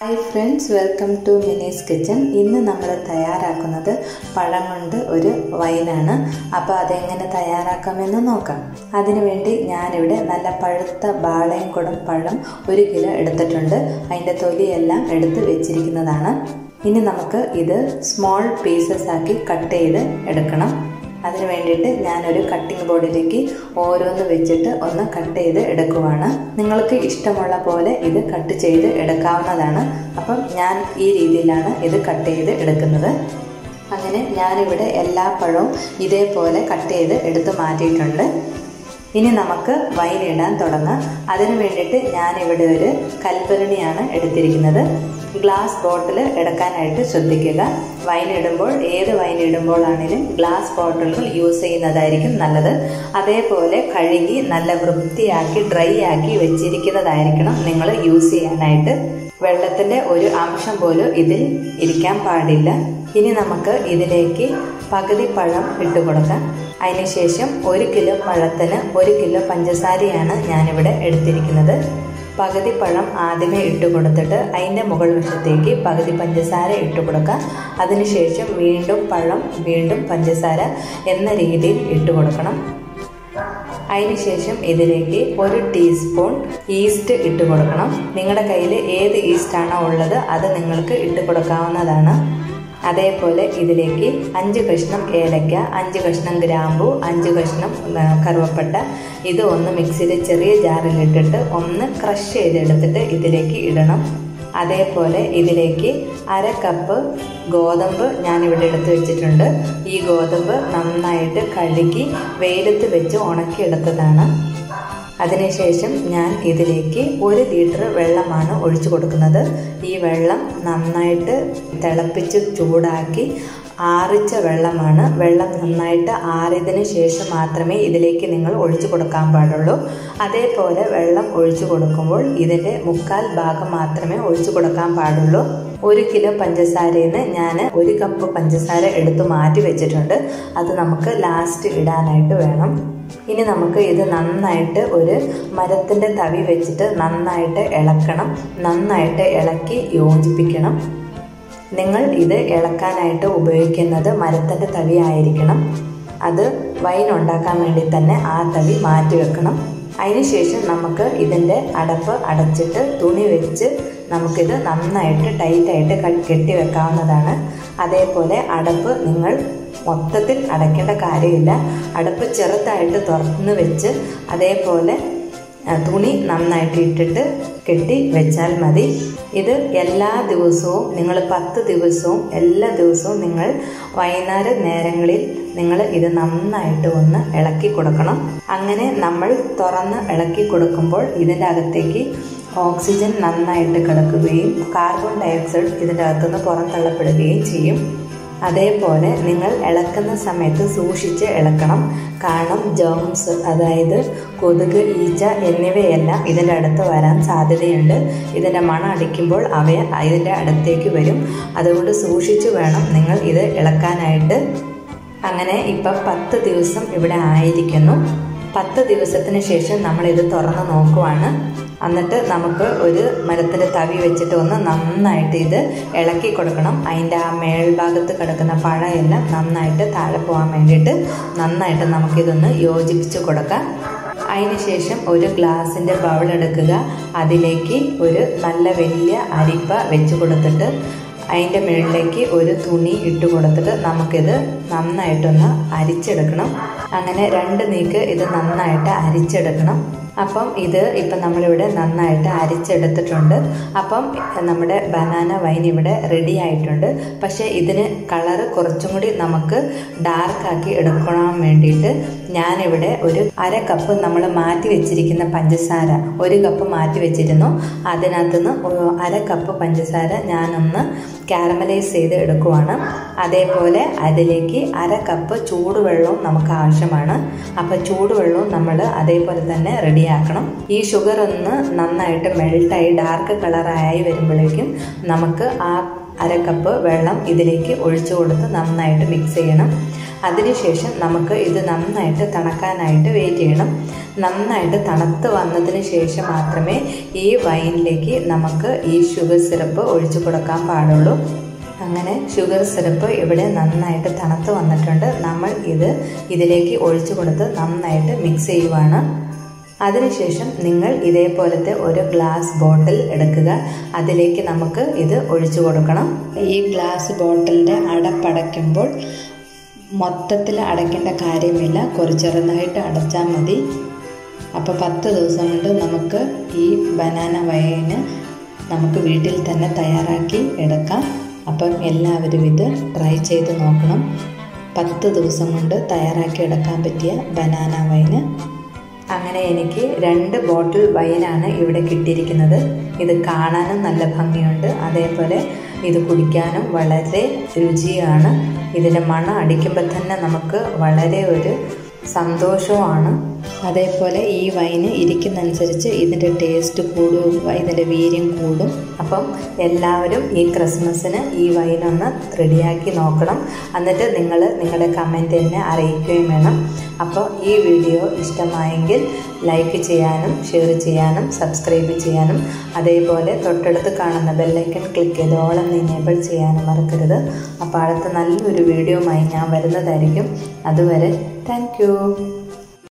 hi friends welcome to Mini's kitchen ഇന്ന് നമ്മൾ തയ്യാറാക്കുന്നത് പഴം കൊണ്ട് ഒരു വൈനാണ് അപ്പോൾ അതെങ്ങനെ തയ്യാറാക്കാമെന്ന് നോക്കാം അതിനുവേണ്ടി ഞാനിവിടെ നല്ല പഴുത്ത ബാളയംകുടം പഴം ഒരു കിലോ എടുത്തിട്ടുണ്ട് അതിൻ്റെ തൊലിയെല്ലാം എടുത്ത് വെച്ചിരിക്കുന്നതാണ് ഇനി നമുക്ക് ഇത് സ്മോൾ പീസസ് ആക്കി കട്ട് ചെയ്ത് എടുക്കണം അതിന് വേണ്ടിയിട്ട് ഞാനൊരു കട്ടിംഗ് ബോർഡിലേക്ക് ഓരോന്ന് വെച്ചിട്ട് ഒന്ന് കട്ട് ചെയ്ത് എടുക്കുവാണ് നിങ്ങൾക്ക് ഇഷ്ടമുള്ള പോലെ ഇത് കട്ട് ചെയ്ത് എടുക്കാവുന്നതാണ് അപ്പം ഞാൻ ഈ രീതിയിലാണ് ഇത് കട്ട് ചെയ്ത് എടുക്കുന്നത് അങ്ങനെ ഞാനിവിടെ എല്ലാ പഴവും ഇതേപോലെ കട്ട് ചെയ്ത് എടുത്ത് മാറ്റിയിട്ടുണ്ട് ഇനി നമുക്ക് വൈൻ ഇടാൻ തുടങ്ങാം അതിന് വേണ്ടിയിട്ട് ഞാനിവിടെ ഒരു കൽപ്പരണിയാണ് എടുത്തിരിക്കുന്നത് ഗ്ലാസ് ബോട്ടിൽ എടുക്കാനായിട്ട് ശ്രദ്ധിക്കുക വൈൻ ഇടുമ്പോൾ ഏത് വൈൻ ഇടുമ്പോഴാണെങ്കിലും ഗ്ലാസ് ബോട്ടിലുകൾ യൂസ് ചെയ്യുന്നതായിരിക്കും നല്ലത് അതേപോലെ കഴുകി നല്ല വൃത്തിയാക്കി ഡ്രൈ ആക്കി വെച്ചിരിക്കുന്നതായിരിക്കണം നിങ്ങൾ യൂസ് ചെയ്യാനായിട്ട് വെള്ളത്തിൻ്റെ ഒരു അംശം പോലും ഇതിൽ ഇരിക്കാൻ പാടില്ല ഇനി നമുക്ക് ഇതിലേക്ക് പകുതി പഴം ഇട്ട് കൊടുക്കാം അതിനുശേഷം ഒരു കിലോ പഴത്തിന് ഒരു കിലോ പഞ്ചസാരയാണ് ഞാനിവിടെ എടുത്തിരിക്കുന്നത് പകുതി പഴം ആദ്യമേ ഇട്ട് കൊടുത്തിട്ട് അതിൻ്റെ മുകൾ വശത്തേക്ക് പകുതി പഞ്ചസാര ഇട്ട് കൊടുക്കുക അതിനുശേഷം വീണ്ടും പഴം വീണ്ടും പഞ്ചസാര എന്ന രീതിയിൽ ഇട്ട് കൊടുക്കണം അതിനുശേഷം ഇതിലേക്ക് ഒരു ടീസ്പൂൺ ഈസ്റ്റ് ഇട്ട് കൊടുക്കണം നിങ്ങളുടെ കയ്യിൽ ഏത് ഈസ്റ്റാണോ ഉള്ളത് അത് നിങ്ങൾക്ക് ഇട്ട് കൊടുക്കാവുന്നതാണ് അതേപോലെ ഇതിലേക്ക് അഞ്ച് കഷ്ണം ഏലക്ക അഞ്ച് കഷ്ണം ഗ്രാമ്പു അഞ്ച് കഷ്ണം കറുവപ്പട്ട ഇത് ഒന്ന് മിക്സിയിൽ ചെറിയ ജാറിലിട്ടിട്ട് ഒന്ന് ക്രഷ് ചെയ്തെടുത്തിട്ട് ഇതിലേക്ക് ഇടണം അതേപോലെ ഇതിലേക്ക് അര കപ്പ് ഗോതമ്പ് ഞാനിവിടെ എടുത്ത് വെച്ചിട്ടുണ്ട് ഈ ഗോതമ്പ് നന്നായിട്ട് കഴുകി വെയിലത്ത് വെച്ച് ഉണക്കിയെടുത്തതാണ് അതിനുശേഷം ഞാൻ ഇതിലേക്ക് ഒരു ലിറ്റർ വെള്ളമാണ് ഒഴിച്ചു കൊടുക്കുന്നത് ഈ വെള്ളം നന്നായിട്ട് തിളപ്പിച്ച് ചൂടാക്കി ആറിച്ച വെള്ളമാണ് വെള്ളം നന്നായിട്ട് ആറിയതിന് ശേഷം മാത്രമേ ഇതിലേക്ക് നിങ്ങൾ ഒഴിച്ചു കൊടുക്കാൻ പാടുള്ളൂ അതേപോലെ വെള്ളം ഒഴിച്ചു കൊടുക്കുമ്പോൾ ഇതിൻ്റെ മുക്കാൽ ഭാഗം മാത്രമേ ഒഴിച്ചു കൊടുക്കാൻ പാടുള്ളൂ ഒരു കിലോ പഞ്ചസാരയിൽ നിന്ന് ഞാൻ ഒരു കപ്പ് പഞ്ചസാര എടുത്ത് മാറ്റി വെച്ചിട്ടുണ്ട് അത് നമുക്ക് ലാസ്റ്റ് ഇടാനായിട്ട് വേണം ഇനി നമുക്ക് ഇത് നന്നായിട്ട് ഒരു മരത്തിൻ്റെ തവി വെച്ചിട്ട് നന്നായിട്ട് ഇളക്കണം നന്നായിട്ട് ഇളക്കി യോജിപ്പിക്കണം നിങ്ങൾ ഇത് ഇളക്കാനായിട്ട് ഉപയോഗിക്കുന്നത് മരത്തിൻ്റെ തവി ആയിരിക്കണം അത് വൈൻ ഉണ്ടാക്കാൻ വേണ്ടി തന്നെ ആ തവി മാറ്റി വെക്കണം അതിനുശേഷം നമുക്ക് ഇതിൻ്റെ അടപ്പ് അടച്ചിട്ട് തുണി വെച്ച് നമുക്കിത് നന്നായിട്ട് ടൈറ്റായിട്ട് കെട്ടി വെക്കാവുന്നതാണ് അതേപോലെ അടപ്പ് നിങ്ങൾ മൊത്തത്തിൽ അടയ്ക്കേണ്ട കാര്യമില്ല അടുപ്പ് ചെറുതായിട്ട് തുറന്ന് വെച്ച് അതേപോലെ തുണി നന്നായിട്ട് ഇട്ടിട്ട് കെട്ടി വെച്ചാൽ മതി ഇത് എല്ലാ ദിവസവും നിങ്ങൾ പത്ത് ദിവസവും എല്ലാ ദിവസവും നിങ്ങൾ വൈകുന്നേര നേരങ്ങളിൽ നിങ്ങൾ ഇത് നന്നായിട്ട് ഒന്ന് ഇളക്കി കൊടുക്കണം അങ്ങനെ നമ്മൾ തുറന്ന് ഇളക്കി കൊടുക്കുമ്പോൾ ഇതിൻ്റെ അകത്തേക്ക് ഓക്സിജൻ നന്നായിട്ട് കിടക്കുകയും കാർബൺ ഡയോക്സൈഡ് ഇതിൻ്റെ അകത്തുനിന്ന് പുറന്തള്ളപ്പെടുകയും ചെയ്യും അതേപോലെ നിങ്ങൾ ഇളക്കുന്ന സമയത്ത് സൂക്ഷിച്ച് ഇളക്കണം കാരണം ജേംസ് അതായത് കൊതുക് ഈച്ച എന്നിവയെല്ലാം ഇതിൻ്റെ അടുത്ത് വരാൻ സാധ്യതയുണ്ട് ഇതിൻ്റെ മണം അടിക്കുമ്പോൾ അവ ഇതിൻ്റെ അടുത്തേക്ക് വരും അതുകൊണ്ട് സൂക്ഷിച്ചു വേണം നിങ്ങൾ ഇത് ഇളക്കാനായിട്ട് അങ്ങനെ ഇപ്പം പത്ത് ദിവസം ഇവിടെ ആയിരിക്കുന്നു പത്ത് ദിവസത്തിന് ശേഷം നമ്മൾ ഇത് തുറന്ന് നോക്കുവാണ് എന്നിട്ട് നമുക്ക് ഒരു മരത്തിൻ്റെ തവി വെച്ചിട്ട് ഒന്ന് നന്നായിട്ട് ഇത് ഇളക്കി കൊടുക്കണം അതിൻ്റെ ആ മേൽഭാഗത്ത് കിടക്കുന്ന പഴയെല്ലാം നന്നായിട്ട് താഴെ പോകാൻ വേണ്ടിയിട്ട് നന്നായിട്ട് നമുക്കിതൊന്ന് യോജിപ്പിച്ച് കൊടുക്കാം അതിനുശേഷം ഒരു ഗ്ലാസിൻ്റെ ബൗൾ എടുക്കുക അതിലേക്ക് ഒരു നല്ല വലിയ അരിപ്പ വെച്ച് കൊടുത്തിട്ട് അതിൻ്റെ മുകളിലേക്ക് ഒരു തുണി ഇട്ട് കൊടുത്തിട്ട് നമുക്കിത് നന്നായിട്ടൊന്ന് അരിച്ചെടുക്കണം അങ്ങനെ രണ്ട് നീക്ക് ഇത് നന്നായിട്ട് അരിച്ചെടുക്കണം അപ്പം ഇത് ഇപ്പം നമ്മളിവിടെ നന്നായിട്ട് അരിച്ചെടുത്തിട്ടുണ്ട് അപ്പം നമ്മുടെ ബനാന വൈൻ ഇവിടെ റെഡി ആയിട്ടുണ്ട് പക്ഷേ ഇതിന് കളറ് കുറച്ചും കൂടി നമുക്ക് ഡാർക്കാക്കി എടുക്കാൻ വേണ്ടിയിട്ട് ഞാനിവിടെ ഒരു അര കപ്പ് നമ്മൾ മാറ്റി വെച്ചിരിക്കുന്ന പഞ്ചസാര ഒരു കപ്പ് മാറ്റി വെച്ചിരുന്നു അതിനകത്തുനിന്ന് അര കപ്പ് പഞ്ചസാര ഞാനൊന്ന് കാരമലൈസ് ചെയ്ത് എടുക്കുവാണ് അതേപോലെ അതിലേക്ക് അര കപ്പ് ചൂടുവെള്ളവും നമുക്ക് ആവശ്യമാണ് അപ്പോൾ ചൂടുവെള്ളവും നമ്മൾ അതേപോലെ തന്നെ റെഡിയാക്കണം ഈ ഷുഗർ ഒന്ന് നന്നായിട്ട് മെൽട്ടായി ഡാർക്ക് കളറായി വരുമ്പോഴേക്കും നമുക്ക് ആ അര കപ്പ് വെള്ളം ഇതിലേക്ക് ഒഴിച്ചു കൊടുത്ത് നന്നായിട്ട് മിക്സ് ചെയ്യണം അതിനുശേഷം നമുക്ക് ഇത് നന്നായിട്ട് തണുക്കാനായിട്ട് വെയിറ്റ് ചെയ്യണം നന്നായിട്ട് തണുത്ത് വന്നതിന് ശേഷം മാത്രമേ ഈ വൈനിലേക്ക് നമുക്ക് ഈ ഷുഗർ സിറപ്പ് ഒഴിച്ചു കൊടുക്കാൻ പാടുള്ളൂ അങ്ങനെ ഷുഗർ സിറപ്പ് ഇവിടെ നന്നായിട്ട് തണുത്ത് വന്നിട്ടുണ്ട് നമ്മൾ ഇത് ഇതിലേക്ക് ഒഴിച്ചു കൊടുത്ത് നന്നായിട്ട് മിക്സ് ചെയ്യുവാണ് അതിനുശേഷം നിങ്ങൾ ഇതേപോലത്തെ ഒരു ഗ്ലാസ് ബോട്ടിൽ എടുക്കുക അതിലേക്ക് നമുക്ക് ഇത് ഒഴിച്ചു കൊടുക്കണം ഈ ഗ്ലാസ് ബോട്ടിലിൻ്റെ അടപ്പടയ്ക്കുമ്പോൾ മൊത്തത്തിൽ അടയ്ക്കേണ്ട കാര്യമില്ല കുറച്ച് ചെറുതായിട്ട് അടച്ചാൽ മതി അപ്പോൾ പത്ത് ദിവസം കൊണ്ട് നമുക്ക് ഈ ബനാന വയന് നമുക്ക് വീട്ടിൽ തന്നെ തയ്യാറാക്കി എടുക്കാം അപ്പം എല്ലാവരും ഇത് ട്രൈ ചെയ്ത് നോക്കണം പത്ത് ദിവസം കൊണ്ട് തയ്യാറാക്കി എടുക്കാൻ പറ്റിയ ബനാന വൈന് അങ്ങനെ എനിക്ക് രണ്ട് ബോട്ടിൽ വൈനാണ് ഇവിടെ കിട്ടിയിരിക്കുന്നത് ഇത് കാണാനും നല്ല ഭംഗിയുണ്ട് അതേപോലെ ഇത് കുടിക്കാനും വളരെ രുചിയാണ് ഇതിൻ്റെ മണം അടിക്കുമ്പോൾ തന്നെ നമുക്ക് വളരെ ഒരു സന്തോഷവുമാണ് അതേപോലെ ഈ വൈന് ഇരിക്കുന്നതനുസരിച്ച് ഇതിൻ്റെ ടേസ്റ്റ് കൂടും ഇതിൻ്റെ വീര്യം കൂടും അപ്പം എല്ലാവരും ഈ ക്രിസ്മസിന് ഈ വൈനൊന്ന് റെഡിയാക്കി നോക്കണം എന്നിട്ട് നിങ്ങൾ നിങ്ങളുടെ കമൻറ്റ് എന്നെ അറിയിക്കുകയും വേണം അപ്പോൾ ഈ വീഡിയോ ഇഷ്ടമായെങ്കിൽ ലൈക്ക് ചെയ്യാനും ഷെയർ ചെയ്യാനും സബ്സ്ക്രൈബ് ചെയ്യാനും അതേപോലെ തൊട്ടടുത്ത് കാണുന്ന ബെല്ലൈക്കൺ ക്ലിക്ക് ചെയ്ത് ഓളം എനേബിൾ ചെയ്യാനും മറക്കരുത് അപ്പോൾ അടുത്ത നല്ലൊരു വീഡിയോയുമായി ഞാൻ വരുന്നതായിരിക്കും അതുവരെ താങ്ക്